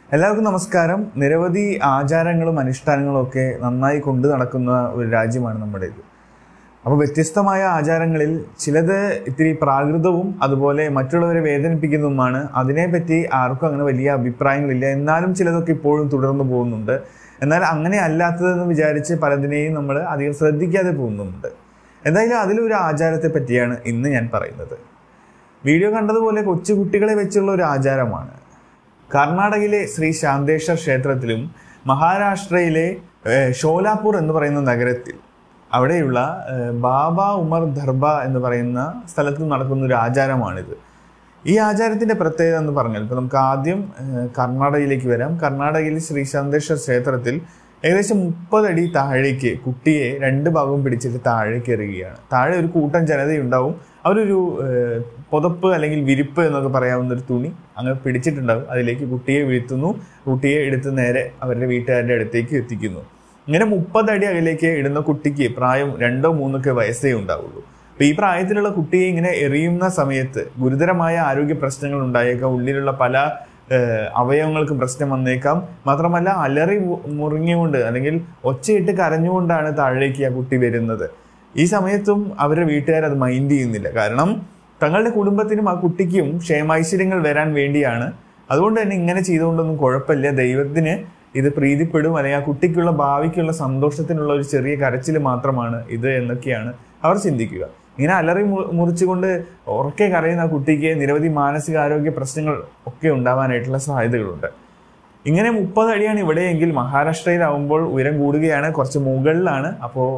എല്ലാവർക്കും നമസ്കാരം നിരവധി ആചാരങ്ങളും അനുഷ്ഠാനങ്ങളും ഒക്കെ നന്നായി കൊണ്ടു നടക്കുന്ന ഒരു രാജ്യമാണ് നമ്മുടേത് അപ്പോൾ വ്യത്യസ്തമായ ആചാരങ്ങളിൽ ചിലത് ഇത്തിരി പ്രാകൃതവും അതുപോലെ മറ്റുള്ളവരെ വേദനിപ്പിക്കുന്നതുമാണ് അതിനെപ്പറ്റി ആർക്കും അങ്ങനെ വലിയ അഭിപ്രായങ്ങളില്ല എന്നാലും ചിലതൊക്കെ ഇപ്പോഴും തുടർന്നു പോകുന്നുണ്ട് എന്നാൽ അങ്ങനെ അല്ലാത്തതെന്ന് വിചാരിച്ച് പലതിനെയും നമ്മൾ അധികം ശ്രദ്ധിക്കാതെ പോകുന്നുണ്ട് എന്തായാലും അതിലൊരു ആചാരത്തെ പറ്റിയാണ് ഇന്ന് ഞാൻ പറയുന്നത് വീഡിയോ കണ്ടതുപോലെ കൊച്ചുകുട്ടികളെ വെച്ചുള്ള ഒരു ആചാരമാണ് കർണാടകയിലെ ശ്രീ ശാന്തേശ്വർ ക്ഷേത്രത്തിലും മഹാരാഷ്ട്രയിലെ ഏഹ്, ഷോലാപൂർ എന്ന് പറയുന്ന നഗരത്തിൽ അവിടെയുള്ള ഏഹ്, ബാബ ഉമർ ദർബ എന്ന് പറയുന്ന സ്ഥലത്ത് നടക്കുന്ന ഒരു ആചാരമാണിത് ഈ ആചാരത്തിന്റെ പ്രത്യേകത എന്ന് പറഞ്ഞാൽ ഇപ്പൊ നമുക്ക് ആദ്യം ഏഹ്, കർണാടകയിലേക്ക് വരാം കർണാടകയിൽ ശ്രീ ശാന്തേശ്വർ ക്ഷേത്രത്തിൽ ഏകദേശം മുപ്പതടി താഴേക്ക് കുട്ടിയെ രണ്ട് ഭാഗവും പിടിച്ചിട്ട് താഴേക്ക് എറിയുകയാണ് താഴെ ഒരു കൂട്ടം ജനതയുണ്ടാവും അവരൊരു ഏഹ്, പുതപ്പ് അല്ലെങ്കിൽ വിരിപ്പ് എന്നൊക്കെ പറയാവുന്ന ഒരു തുണി അങ്ങ് പിടിച്ചിട്ടുണ്ടാവും അതിലേക്ക് കുട്ടിയെ വീഴ്ത്തുന്നു കുട്ടിയെ എടുത്ത് നേരെ അവരുടെ വീട്ടുകാരുടെ അടുത്തേക്ക് എത്തിക്കുന്നു ഇങ്ങനെ മുപ്പതടി അകലേക്ക് ഇടുന്ന കുട്ടിക്ക് പ്രായം രണ്ടോ മൂന്നൊക്കെ വയസ്സേ ഉണ്ടാവുള്ളൂ അപ്പൊ ഈ പ്രായത്തിലുള്ള കുട്ടിയെ ഇങ്ങനെ എറിയുന്ന സമയത്ത് ഗുരുതരമായ ആരോഗ്യ പ്രശ്നങ്ങൾ ഉണ്ടായേക്കാം ഉള്ളിലുള്ള പല ഏഹ്, അവയവങ്ങൾക്കും പ്രശ്നം വന്നേക്കാം മാത്രമല്ല അലറി മു- മുറിഞ്ഞുകൊണ്ട് അല്ലെങ്കിൽ ഒച്ചയിട്ട് കരഞ്ഞുകൊണ്ടാണ് താഴേക്ക് ആ കുട്ടി വരുന്നത് ഈ സമയത്തും അവരുടെ വീട്ടുകാർ അത് മൈൻഡ് ചെയ്യുന്നില്ല കാരണം തങ്ങളുടെ കുടുംബത്തിനും ആ കുട്ടിക്കും ക്ഷേമൈശ്വര്യങ്ങൾ വരാൻ വേണ്ടിയാണ് അതുകൊണ്ട് തന്നെ ഇങ്ങനെ ചെയ്തുകൊണ്ടൊന്നും കുഴപ്പമില്ല ദൈവത്തിന് ഇത് പ്രീതിപ്പെടും അല്ലെങ്കിൽ ആ കുട്ടിക്കുള്ള ഭാവിക്കുള്ള സന്തോഷത്തിനുള്ള ഒരു ചെറിയ കരച്ചിൽ മാത്രമാണ് ഇത് എന്നൊക്കെയാണ് അവർ ചിന്തിക്കുക ഇങ്ങനെ അലറി മു- മുറിച്ചുകൊണ്ട് ഉറക്കെ കരയുന്ന ആ കുട്ടിക്ക് നിരവധി മാനസികാരോഗ്യ പ്രശ്നങ്ങൾ ഒക്കെ ഉണ്ടാവാനായിട്ടുള്ള സാധ്യതകളുണ്ട് ഇങ്ങനെ മുപ്പത് അടിയാണ് ഇവിടെയെങ്കിൽ മഹാരാഷ്ട്രയിലാവുമ്പോൾ ഉയരം കൂടുകയാണ് കുറച്ച് മുകളിലാണ് അപ്പോൾ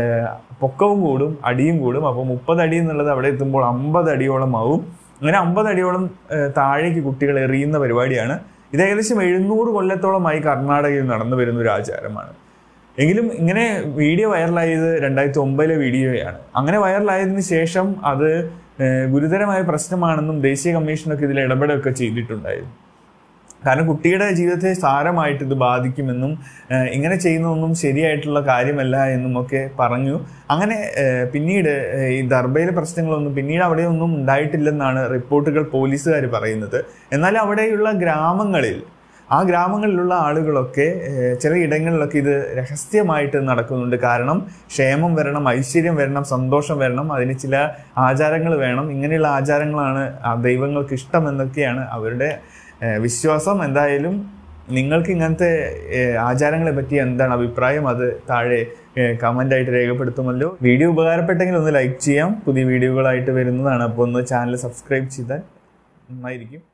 പൊക്കവും കൂടും അടിയും കൂടും അപ്പോൾ മുപ്പത് അടി എന്നുള്ളത് അവിടെ എത്തുമ്പോൾ അമ്പത് അടിയോളം ആവും അങ്ങനെ അമ്പത് അടിയോളം ഏഹ്, താഴേക്ക് കുട്ടികൾ എറിയുന്ന പരിപാടിയാണ് ഇത് ഏകദേശം എഴുന്നൂറ് കൊല്ലത്തോളമായി കർണാടകയിൽ നടന്നു വരുന്ന ഒരു ആചാരമാണ് എങ്കിലും ഇങ്ങനെ വീഡിയോ വൈറലായത് രണ്ടായിരത്തി ഒമ്പതിലെ വീഡിയോയാണ് അങ്ങനെ വൈറലായതിനു ശേഷം അത് ഏഹ്, ഗുരുതരമായ പ്രശ്നമാണെന്നും ദേശീയ കമ്മീഷനൊക്കെ ഇതിൽ ഇടപെടുകയൊക്കെ ചെയ്തിട്ടുണ്ടായിരുന്നു കാരണം കുട്ടിയുടെ ജീവിതത്തെ സാരമായിട്ട് ഇത് ബാധിക്കുമെന്നും ഏഹ്, ഇങ്ങനെ ചെയ്യുന്നതൊന്നും ശരിയായിട്ടുള്ള കാര്യമല്ല എന്നും ഒക്കെ പറഞ്ഞു അങ്ങനെ ഏഹ്, പിന്നീട് ഏഹ്, ഈ ദർബയിലെ പ്രശ്നങ്ങളൊന്നും പിന്നീട് അവിടെയൊന്നും ഉണ്ടായിട്ടില്ലെന്നാണ് റിപ്പോർട്ടുകൾ പോലീസുകാർ പറയുന്നത് എന്നാൽ അവിടെയുള്ള ഗ്രാമങ്ങളിൽ ആ ഗ്രാമങ്ങളിലുള്ള ആളുകളൊക്കെ ഏഹ്, ചില ഇടങ്ങളിലൊക്കെ ഇത് രഹസ്യമായിട്ട് നടക്കുന്നുണ്ട് കാരണം ക്ഷേമം വരണം ഐശ്വര്യം വരണം സന്തോഷം വരണം അതിന് ചില ആചാരങ്ങൾ വേണം ഇങ്ങനെയുള്ള ആചാരങ്ങളാണ് ആ ദൈവങ്ങൾക്ക് ഇഷ്ടം എന്നൊക്കെയാണ് അവരുടെ ഏഹ്, വിശ്വാസം എന്തായാലും നിങ്ങൾക്ക് ഇങ്ങനത്തെ ഏഹ്, ആചാരങ്ങളെ പറ്റി എന്താണ് അഭിപ്രായം അത് താഴെ കമൻ്റ് ആയിട്ട് രേഖപ്പെടുത്തുമല്ലോ വീഡിയോ ഉപകാരപ്പെട്ടെങ്കിൽ ഒന്ന് ലൈക്ക് ചെയ്യാം പുതിയ വീഡിയോകളായിട്ട് വരുന്നതാണ് അപ്പോൾ ഒന്ന് ചാനൽ സബ്സ്ക്രൈബ് ചെയ്താൽ നന്നായിരിക്കും